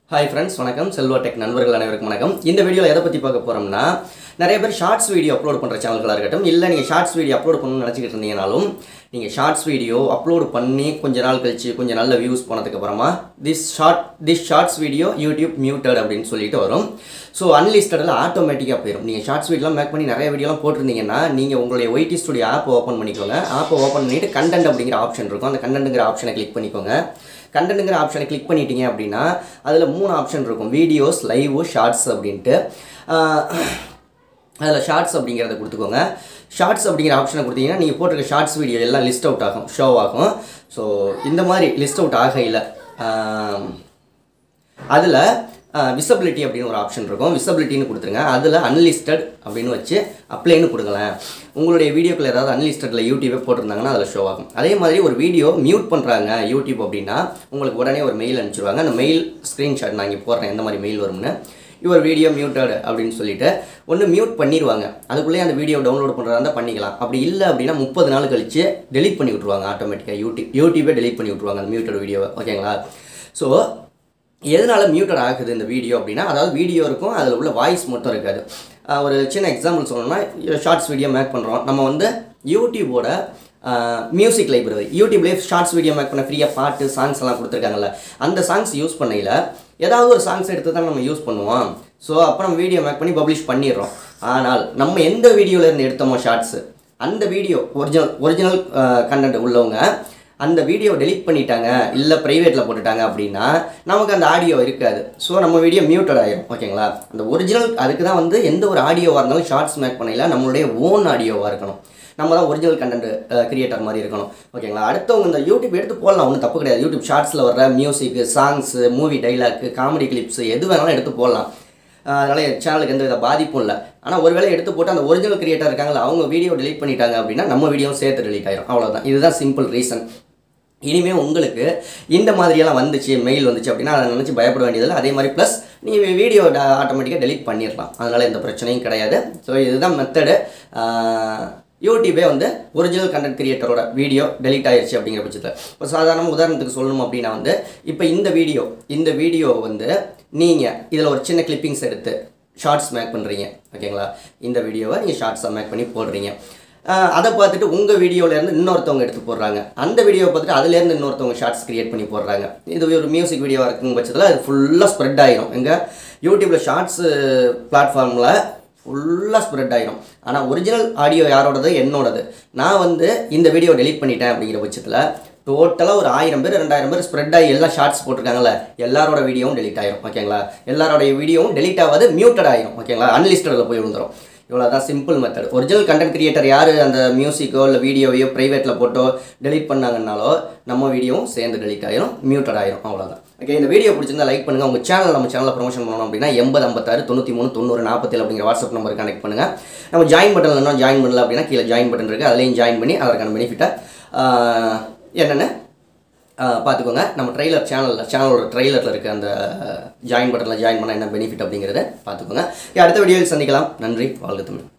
hi friends வணக்கம் Selva tech நண்பர்கள் அனைவருக்கும் வணக்கம் இந்த வீடியோவில் எதை பற்றி பார்க்க போகிறோம்னா நிறைய பேர் ஷார்ட்ஸ் வீடியோ அப்லோட் பண்ணுற சேனல்களாக இருக்கட்டும் இல்லை நீங்கள் ஷார்ட்ஸ் வீடியோ அப்லோட் பண்ணணும்னு நினச்சிக்கிட்டு இருந்தீங்கனாலும் நீங்கள் ஷார்ட்ஸ் வீடியோ அப்லோட் பண்ணி கொஞ்ச நாள் கழிச்சு கொஞ்சம் நல்ல வியூஸ் போனதுக்கு அப்புறமா this short this shorts video YouTube muted அப்படின்னு சொல்லிட்டு வரும் ஸோ அன்லிஸ்டடில் ஆட்டோமேட்டிக்காக போயிடும் நீங்கள் ஷார்ட்ஸ் வீடியோலாம் மேக் பண்ணி நிறைய வீடியோலாம் போட்டிருந்தீங்கன்னா நீங்கள் உங்களுடைய ஒய்டி ஸ்டுடியோ ஆப் ஓப்பன் பண்ணிக்கோங்க ஆப்பை ஓப்பன் பண்ணிட்டு கண்டென்ட் அப்படிங்கிற ஆப்ஷன் இருக்கும் அந்த கண்டென்ட்டுங்கிற ஆப்ஷனை கிளிக் பண்ணிக்கோங்க கண்டென்ட்டுங்கிற ஆப்ஷனை கிளிக் பண்ணிட்டீங்க அப்படின்னா அதில் மூணு ஆப்ஷன் இருக்கும் வீடியோஸ் லைவ் ஷார்ட்ஸ் அப்படின்ட்டு அதில் ஷார்ட்ஸ் அப்படிங்கிறத கொடுத்துக்கோங்க ஷார்ட்ஸ் அப்படிங்கிற ஆப்ஷனை கொடுத்தீங்கன்னா நீங்கள் போட்டிருக்க ஷார்ட்ஸ் வீடியோ எல்லாம் லிஸ்ட் அவுட் ஆகும் ஷோ ஆகும் ஸோ இந்த மாதிரி லிஸ்ட் அவுட் ஆகையில் அதில் விசபிலிட்டி அப்படின்னு ஒரு ஆப்ஷன் இருக்கும் விசபிலிட்டின்னு கொடுத்துருங்க அதில் அன்லிஸ்டட் அப்படின்னு வச்சு அப்ளைன்னு கொடுங்களேன் உங்களுடைய வீடியோக்கள் ஏதாவது அன்லிஸ்டடில் யூடியூபே போட்டிருந்தாங்கன்னா அதில் ஷோ ஆகும் அதே மாதிரி ஒரு வீடியோ மியூட் பண்ணுறாங்க யூடியூப் அப்படின்னா உங்களுக்கு உடனே ஒரு மெயில் அனுப்பிச்சிருவாங்க அந்த மெயில் ஸ்க்ரீன்ஷாட் நான் இங்கே போடுறேன் எந்த மாதிரி மெயில் வரும்னு யுவர் வீடியோ மியூட்டட் அப்படின்னு சொல்லிட்டு ஒன்று மியூட் பண்ணிடுவாங்க அதுக்குள்ளேயே அந்த வீடியோ டவுன்லோட் பண்ணுறதா இருந்தால் பண்ணிக்கலாம் அப்படி இல்லை அப்படின்னா முப்பது நாள் கழிச்சு டெலிட் பண்ணி விட்ருவாங்க ஆட்டோமேட்டிக்காக யூடியூப் யூடியூபே டெலிட் பண்ணி விட்ருவாங்க அந்த மியூட்டட் வீடியோவை ஓகேங்களா ஸோ எதனால் மியூட்டட் ஆகுது இந்த வீடியோ அப்படின்னா அதாவது வீடியோ இருக்கும் அதில் உள்ள வாய்ஸ் மட்டும் இருக்காது ஆஹ் ஒரு சின்ன எக்ஸாம்பிள் சொல்லணும்னா ஷார்ட்ஸ் வீடியோ மேக் பண்ணுறோம் நம்ம வந்து யூடியூபோட மியூசிக் லைப்ரரி யூடியூப்லேயே ஷார்ட்ஸ் வீடியோ மேக் பண்ண ஃப்ரீயாக பாட்டு சாங்ஸ் எல்லாம் கொடுத்துருக்காங்கல்ல அந்த சாங்ஸ் யூஸ் பண்ணையில் ஏதாவது ஒரு சாங்ஸ் எடுத்து தான் நம்ம யூஸ் பண்ணுவோம் ஸோ அப்புறம் வீடியோ மேக் பண்ணி பப்ளிஷ் பண்ணிடுறோம் ஆனால் நம்ம எந்த வீடியோலேருந்து எடுத்தோமோ ஷார்ட்ஸு அந்த வீடியோ ஒரிஜினல் ஒரிஜினல் கண்டென்ட் உள்ளவங்க அந்த வீடியோ டெலிட் பண்ணிட்டாங்க இல்லை ப்ரைவேட்டில் போட்டுட்டாங்க அப்படின்னா நமக்கு அந்த ஆடியோ இருக்காது ஸோ நம்ம வீடியோ மியூட்டட் ஆயிரும் ஓகேங்களா அந்த ஒரிஜினல் அதுக்கு தான் வந்து எந்த ஒரு ஆடியோவாக இருந்தாலும் ஷார்ட்ஸ் மேக் பண்ணல நம்மளுடைய ஓன் ஆடியோவாக இருக்கணும் நம்ம தான் ஒரிஜினல் கண்டென்ட் கிரியேட்டர் மாதிரி இருக்கணும் ஓகேங்களா அடுத்தவங்க இந்த யூடியூப் எடுத்து போடலாம் ஒன்றும் தப்பு கிடையாது யூடியூப் ஷார்ட்ஸில் வர்ற music songs movie dialogue comedy clips எது வேணாலும் எடுத்து போடலாம் அதனால் என் சேனலுக்கு எந்த வித பாதிப்பும் இல்லை ஆனால் ஒருவேளை எடுத்து போட்டு அந்த ஒரிஜினல் கிரியேட்டர் இருக்காங்களா அவங்க வீடியோ டெலிட் பண்ணிட்டாங்க அப்படின்னா நம்ம வீடியோவும் சேர்த்து டெலிட் ஆயிரும் அவ்வளோதான் இதுதான் சிம்பிள் ரீசன் இனிமேல் உங்களுக்கு இந்த மாதிரியெல்லாம் வந்துச்சு மெயில் வந்துச்சு அப்படின்னா அதை நினச்சி பயப்பட வேண்டியதில்லை அதே மாதிரி ப்ளஸ் நீங்கள் வீடியோ ஆட்டோமேட்டிக்காக டெலிட் பண்ணிடலாம் அதனால் எந்த பிரச்சனையும் கிடையாது ஸோ இதுதான் மெத்தடு யூடியூபே வந்து ஒரிஜினல் கண்டென்ட் கிரியேட்டரோட வீடியோ டெலிட் ஆயிடுச்சு அப்படிங்கிற பட்சத்தில் இப்போ சாதாரண உதாரணத்துக்கு சொல்லணும் அப்படின்னா வந்து இப்போ இந்த வீடியோ இந்த வீடியோ வந்து நீங்கள் இதில் ஒரு சின்ன கிளிப்பிங்ஸ் எடுத்து ஷார்ட்ஸ் மேக் பண்ணுறீங்க ஓகேங்களா இந்த வீடியோவை நீங்கள் ஷார்ட்ஸாக மேக் பண்ணி போடுறீங்க ஆஹ் அதை பார்த்துட்டு உங்கள் வீடியோலேருந்து இன்னொருத்தவங்க எடுத்து போடுறாங்க அந்த வீடியோவை பார்த்துட்டு அதுலேருந்து இன்னொருத்தவங்க ஷார்ட்ஸ் கிரியேட் பண்ணி போடுறாங்க இது ஒரு மியூசிக் வீடியோவாக இருக்கும் பட்சத்தில் அது ஃபுல்லாக ஸ்ப்ரெட் ஆயிரும் எங்கள் யூடியூப்பில் ஷார்ட்ஸு பிளாட்ஃபார்மில் ஃபுல்லாக ஸ்ப்ரெட் ஆயிரும் ஆனால் ஒரிஜினல் ஆடியோ யாரோடது என்னோடது நான் வந்து இந்த வீடியோ டெலிட் பண்ணிட்டேன் அப்படிங்கிற பட்சத்தில் டோட்டலாக ஒரு ஆயிரம் பேர் ரெண்டாயிரம் பேர் ஸ்ப்ரெட் ஆகி எல்லாம் ஷார்ட்ஸ் போட்டிருக்காங்கல்ல எல்லாரோட வீடியோவும் டெலிட் ஆயிரும் ஓகேங்களா எல்லாரோட வீடியோவும் டெலிட் ஆகாது மியூட்டட் ஆயிரும் ஓகேங்களா அன்லிஸ்டடில் போய் விழுந்துரும் இவ்வளோ தான் simple method original content creator யார் அந்த மியூசிக்கோ இல்லை வீடியோவையோ ப்ரைவேட்டில் போட்டோ டெலிட் பண்ணாங்கன்னாலோ நம்ம வீடியோவும் சேர்ந்து டெலிட் ஆயிரும் மியூட்டட் ஆயிரும் அவ்வளோதான் ஓகே இந்த வீடியோ பிடிச்சிருந்தா லைக் பண்ணுங்கள் உங்கள் சேனல் நம்ம சேனலில் ப்ரொமோஷன் பண்ணணும் அப்படின்னா எண்பது ஐம்பத்தாறு தொண்ணூற்றி மூணு தொண்ணூறு நாற்பத்தேழு அப்படிங்கிற வாட்ஸ்அப் நம்பருக்கு கனெக்ட் பண்ணுங்கள் நம்ம ஜாயின் பட்டன் இன்னும் ஜாயின் பண்ணல அப்படின்னா கீழே ஜாயின் பட்டன் இருக்குது அதுலேயும் ஜாயின் பண்ணி அதற்கான பெனிஃபிட்டை என்னென்ன பார்த்துக்கோங்க நம்ம ட்ரெய்லர் சேனலில் சேனலோட ட்ரெய்லரில் இருக்க அந்த ஜாயின் பட்டனில் ஜாயின் பண்ணால் என்ன பெனிஃபிட் அப்படிங்கிறத பார்த்துக்கோங்க அடுத்த வீடியோவில் சந்திக்கலாம் நன்றி வாழ்க தமிழ்